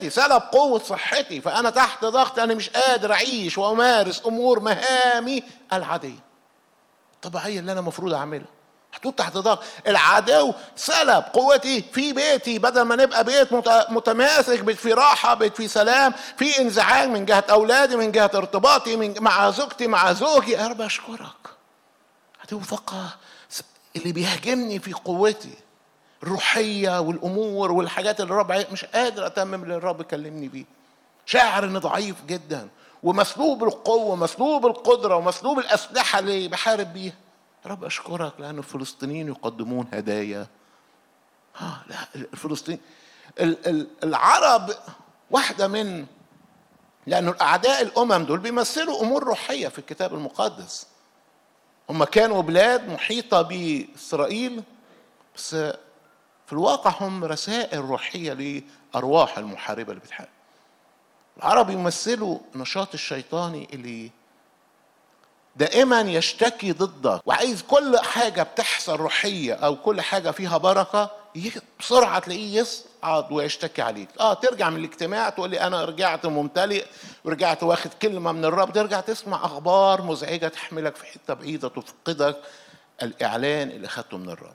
سلب قوة صحتي فأنا تحت ضغط أنا مش قادر أعيش وأمارس أمور مهامي العادية الطبيعية اللي أنا المفروض أعملها محطوط تحت ضغط العدو سلب قوتي في بيتي بدل ما نبقى بيت مت- متماسك بيت في راحة بيت في سلام في انزعاج من جهة أولادي من جهة ارتباطي من مع زوجتي مع زوجي يا رب أشكرك عدو فقه اللي بيهاجمني في قوتي الروحية والأمور والحاجات اللي الرب عايز- مش قادر أتمم اللي الرب كلمني بيه شاعر إني ضعيف جدا ومسلوب القوة مسلوب القدرة ومسلوب الأسلحة اللي بحارب بيها يا رب أشكرك لأن الفلسطينيين يقدمون هدايا آه لا الفلسطين ال- ال- العرب واحدة من لأنه الأعداء الأمم دول بيمثلوا أمور روحية في الكتاب المقدس هم كانوا بلاد محيطة بإسرائيل بس في الواقع هم رسائل روحية لأرواح المحاربة اللي بتحارب العرب يمثلوا نشاط الشيطاني اللي دائما يشتكي ضدك وعايز كل حاجة بتحصل روحية أو كل حاجة فيها بركة ي- بسرعة تلاقيه يصعد ويشتكي عليك اه ترجع من الاجتماع تقول لي أنا رجعت ممتلئ ورجعت واخد كلمة من الرب ترجع تسمع أخبار مزعجة تحملك في حتة بعيدة تفقدك الإعلان اللي أخدته من الرب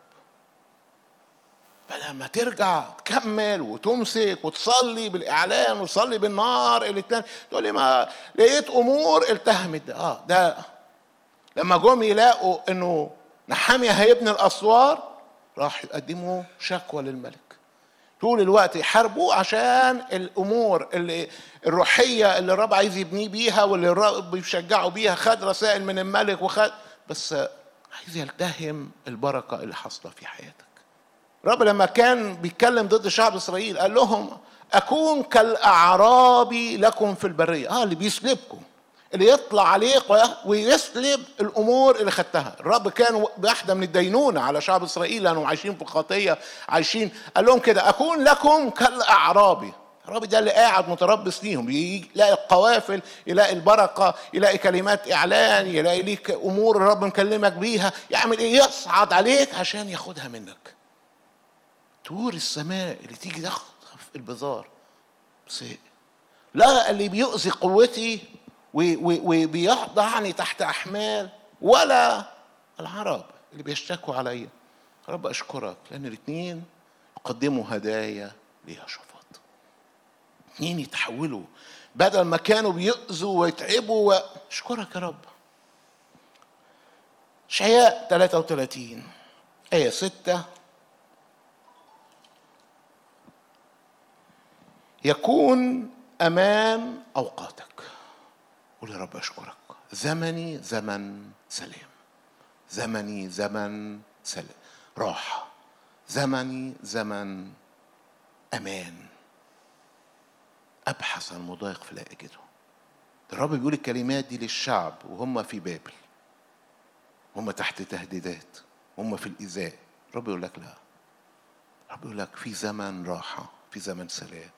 فلما ترجع تكمل وتمسك وتصلي بالاعلان وتصلي بالنار اللي تاني تقول لي ما لقيت امور التهمت ده اه ده لما جم يلاقوا انه نحامية هيبني الاسوار راح يقدموا شكوى للملك طول الوقت يحاربوا عشان الامور اللي الروحيه اللي الرب عايز يبنيه بيها واللي الرب بيشجعه بيها خد رسائل من الملك وخد بس عايز يلتهم البركه اللي حاصله في حياتك الرب لما كان بيتكلم ضد شعب اسرائيل قال لهم اكون كالاعرابي لكم في البريه اه اللي بيسلبكم اللي يطلع عليك ويسلب الامور اللي خدتها الرب كان واحده من الدينونه على شعب اسرائيل لانهم عايشين في خطيه عايشين قال لهم كده اكون لكم كالاعرابي الرب ده اللي قاعد متربص ليهم يلاقي القوافل يلاقي البركه يلاقي كلمات اعلان يلاقي ليك امور الرب مكلمك بيها يعمل ايه يصعد عليك عشان ياخدها منك طور السماء اللي تيجي تاخدها في البزار بس لا اللي بيؤذي قوتي وبيخضعني تحت احمال ولا العرب اللي بيشتكوا عليا رب اشكرك لان الاثنين يقدموا هدايا ليها شفاط اثنين يتحولوا بدل ما كانوا بيؤذوا ويتعبوا و... اشكرك يا رب شعياء 33 آية 6 يكون أمان أوقاتك قول يا رب أشكرك زمني زمن سلام زمني زمن سلام راحة زمني زمن أمان أبحث عن مضايق فلا أجده الرب بيقول الكلمات دي للشعب وهم في بابل هم تحت تهديدات هم في الإيذاء الرب يقول لك لا الرب يقول لك في زمن راحة في زمن سلام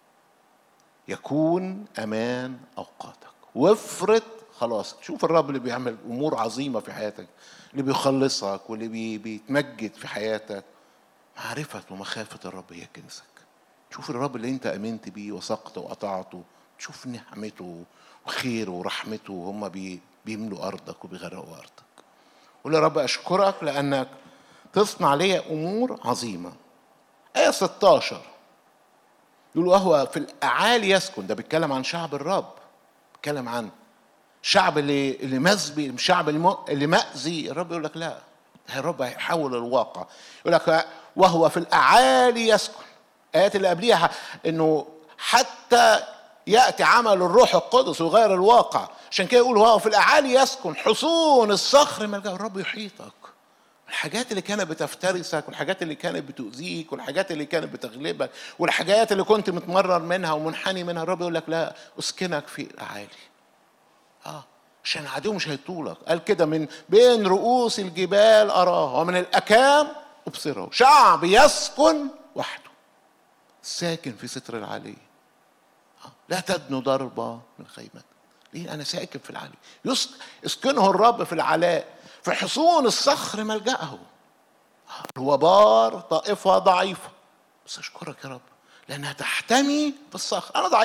يكون امان اوقاتك وافرض خلاص شوف الرب اللي بيعمل امور عظيمه في حياتك اللي بيخلصك واللي بي بيتمجد في حياتك معرفه ومخافه الرب هي كنزك شوف الرب اللي انت امنت بيه وثقت وقطعته شوف نعمته وخيره ورحمته وهم بي بيملوا ارضك وبيغرقوا ارضك قول يا رب اشكرك لانك تصنع لي امور عظيمه ايه 16 يقول وهو في الاعالي يسكن ده بيتكلم عن شعب الرب بيتكلم عن الشعب اللي اللي مزبي الشعب اللي مأذي الرب يقول لك لا الرب هيحول الواقع يقول لك وهو في الاعالي يسكن الايات اللي قبليها انه حتى ياتي عمل الروح القدس ويغير الواقع عشان كده يقول وهو في الاعالي يسكن حصون الصخر ملجا الرب يحيطك الحاجات اللي كانت بتفترسك والحاجات اللي كانت بتؤذيك والحاجات اللي كانت بتغلبك والحاجات اللي كنت متمرر منها ومنحني منها الرب يقول لك لا اسكنك في الاعالي اه عشان العدو مش هيطولك قال كده من بين رؤوس الجبال اراه ومن الاكام ابصره شعب يسكن وحده ساكن في ستر العلي آه. لا تدنو ضربه من خيمتك ليه انا ساكن في العلي يسكنه الرب في العلاء في حصون الصخر ملجأه هو بار طائفة ضعيفة بس أشكرك يا رب لانها تحتمي بالصخر انا ضعيف